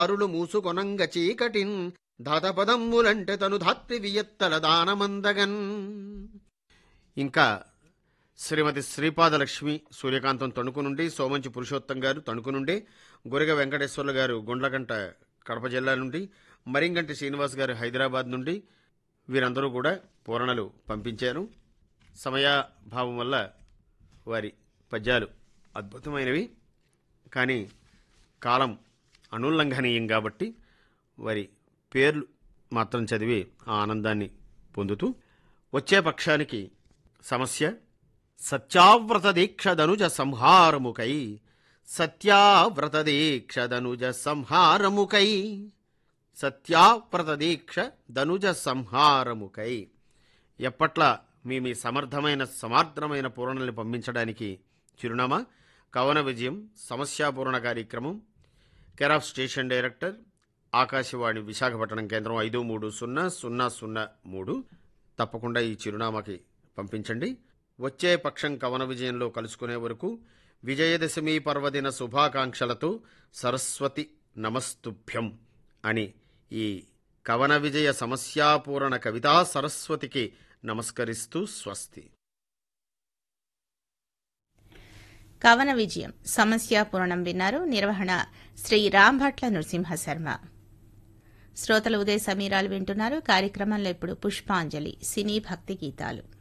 అరులు మూసుకొనంగ చీకటిన్ దాతపదమ్ములంటే తను ధాత్రి వియత్తల దానమందగన్ ఇంకా శ్రీమతి శ్రీపాదలక్ష్మి సూర్యకాంతం తణుకు నుండి సోమంచి పురుషోత్తం గారు తణుకు నుండి గురగ వెంకటేశ్వర్లు గారు గుండ్లగంట కడప జిల్లా నుండి మరింగంటి శ్రీనివాస్ గారు హైదరాబాద్ నుండి వీరందరూ కూడా పూరణలు పంపించారు సమయాభావం వల్ల వారి పద్యాలు అద్భుతమైనవి కానీ కాలం అనుల్లంఘనీయం కాబట్టి వారి పేర్లు మాత్రం చదివి ఆ ఆనందాన్ని పొందుతూ వచ్చే పక్షానికి సమస్య సత్యావ్రత దీక్షదనుజ సంహారముకై సత్యావ్రత దీక్షదనుజ సంహారముకై సత్యావ్రత దీక్ష ధనుజ సంహారముకై ఎప్పట్ల మీ మీ సమర్థమైన సమార్థమైన పూరణల్ని పంపించడానికి చిరునామా కవన విజయం సమస్యాపూరణ కార్యక్రమం care of station director Akashvani Visakhapatnam కేంద్రం ఐదు మూడు సున్నా సున్నా సున్నా మూడు తప్పకుండా ఈ చిరునామాకి పంపించండి వచ్చే పక్షం కవన విజయంలో కలుసుకునే వరకు విజయదశమి పర్వదిన శుభాకాంక్షలతో సరస్వతి నమస్తుభ్యం అని ఈ కవన విజయ సమస్యాపూరణ కవితా సరస్వతికి నమస్కరిస్తూ స్వస్తి కవన విజయం సమస్య పూరణం విన్నారు నిర్వహణ శ్రీ రాంభట్ల నృసింహ శర్మ శ్రోతలు ఉదయ సమీరాలు వింటున్నారు కార్యక్రమంలో ఇప్పుడు పుష్పాంజలి సినీ భక్తి గీతాలు